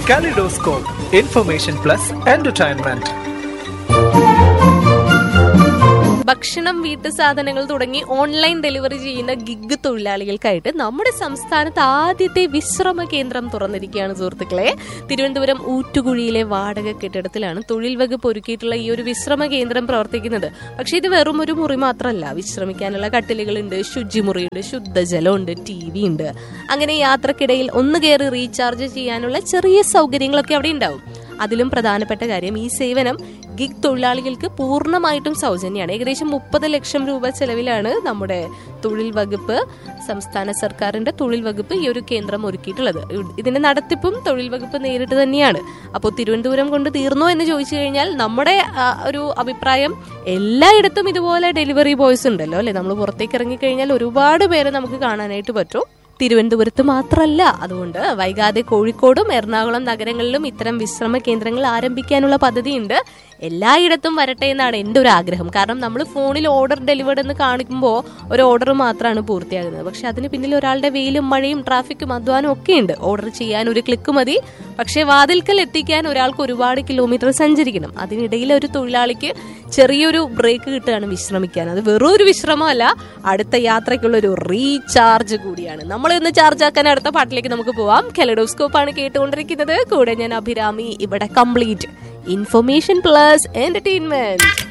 Kaleidoscope, information plus entertainment. ഭക്ഷണം വീട്ടു സാധനങ്ങൾ തുടങ്ങി ഓൺലൈൻ ഡെലിവറി ചെയ്യുന്ന ഗിഗ് തൊഴിലാളികൾക്കായിട്ട് നമ്മുടെ സംസ്ഥാനത്ത് ആദ്യത്തെ വിശ്രമ കേന്ദ്രം തുറന്നിരിക്കുകയാണ് സുഹൃത്തുക്കളെ തിരുവനന്തപുരം ഊറ്റുകുഴിയിലെ വാടക കെട്ടിടത്തിലാണ് തൊഴിൽ വകുപ്പ് ഒരുക്കിയിട്ടുള്ള ഈ ഒരു വിശ്രമ കേന്ദ്രം പ്രവർത്തിക്കുന്നത് പക്ഷേ ഇത് വെറും ഒരു മുറി മാത്രമല്ല വിശ്രമിക്കാനുള്ള കട്ടിലുകളുണ്ട് ശുചിമുറിയുണ്ട് ശുദ്ധജലമുണ്ട് ടി വി ഉണ്ട് അങ്ങനെ യാത്രക്കിടയിൽ ഒന്ന് കയറി റീചാർജ് ചെയ്യാനുള്ള ചെറിയ സൗകര്യങ്ങളൊക്കെ അവിടെ ഉണ്ടാവും അതിലും പ്രധാനപ്പെട്ട കാര്യം ഈ സേവനം ഗിഗ് തൊഴിലാളികൾക്ക് പൂർണ്ണമായിട്ടും സൗജന്യമാണ് ഏകദേശം മുപ്പത് ലക്ഷം രൂപ ചെലവിലാണ് നമ്മുടെ തൊഴിൽ വകുപ്പ് സംസ്ഥാന സർക്കാരിന്റെ തൊഴിൽ വകുപ്പ് ഈ ഒരു കേന്ദ്രം ഒരുക്കിയിട്ടുള്ളത് ഇതിന്റെ നടത്തിപ്പും തൊഴിൽ വകുപ്പ് നേരിട്ട് തന്നെയാണ് അപ്പോൾ തിരുവനന്തപുരം കൊണ്ട് തീർന്നോ എന്ന് ചോദിച്ചു കഴിഞ്ഞാൽ നമ്മുടെ ആ, ഒരു അഭിപ്രായം എല്ലായിടത്തും ഇതുപോലെ ഡെലിവറി ബോയ്സ് ഉണ്ടല്ലോ അല്ലെ നമ്മൾ പുറത്തേക്ക് ഇറങ്ങിക്കഴിഞ്ഞാൽ ഒരുപാട് പേരെ നമുക്ക് കാണാനായിട്ട് പറ്റും തിരുവനന്തപുരത്ത് മാത്രമല്ല അതുകൊണ്ട് വൈകാതെ കോഴിക്കോടും എറണാകുളം നഗരങ്ങളിലും ഇത്തരം വിശ്രമ കേന്ദ്രങ്ങൾ ആരംഭിക്കാനുള്ള പദ്ധതിയുണ്ട് എല്ലായിടത്തും വരട്ടെ എന്നാണ് എൻ്റെ ഒരു ആഗ്രഹം കാരണം നമ്മൾ ഫോണിൽ ഓർഡർ ഡെലിവേർഡ് എന്ന് കാണിക്കുമ്പോൾ ഒരു ഓർഡർ മാത്രമാണ് പൂർത്തിയാകുന്നത് പക്ഷെ അതിന് പിന്നിൽ ഒരാളുടെ വെയിലും മഴയും ട്രാഫിക്കും അധ്വാനം ഒക്കെ ഉണ്ട് ഓർഡർ ചെയ്യാൻ ഒരു ക്ലിക്ക് മതി പക്ഷേ വാതിൽക്കൽ എത്തിക്കാൻ ഒരാൾക്ക് ഒരുപാട് കിലോമീറ്റർ സഞ്ചരിക്കണം അതിനിടയിൽ ഒരു തൊഴിലാളിക്ക് ചെറിയൊരു ബ്രേക്ക് കിട്ടുകയാണ് വിശ്രമിക്കാൻ അത് വെറും ഒരു വിശ്രമമല്ല അടുത്ത യാത്രയ്ക്കുള്ള ഒരു റീചാർജ് കൂടിയാണ് നമ്മൾ ഇന്ന് ചാർജ് ആക്കാൻ അടുത്ത പാട്ടിലേക്ക് നമുക്ക് പോവാം കെലഡോസ്കോപ്പ് ആണ് കേട്ടുകൊണ്ടിരിക്കുന്നത് കൂടെ ഞാൻ അഭിരാമി ഇവിടെ കംപ്ലീറ്റ് ഇൻഫർമേഷൻ പ്ലസ് എന്റർടൈൻമെന്റ്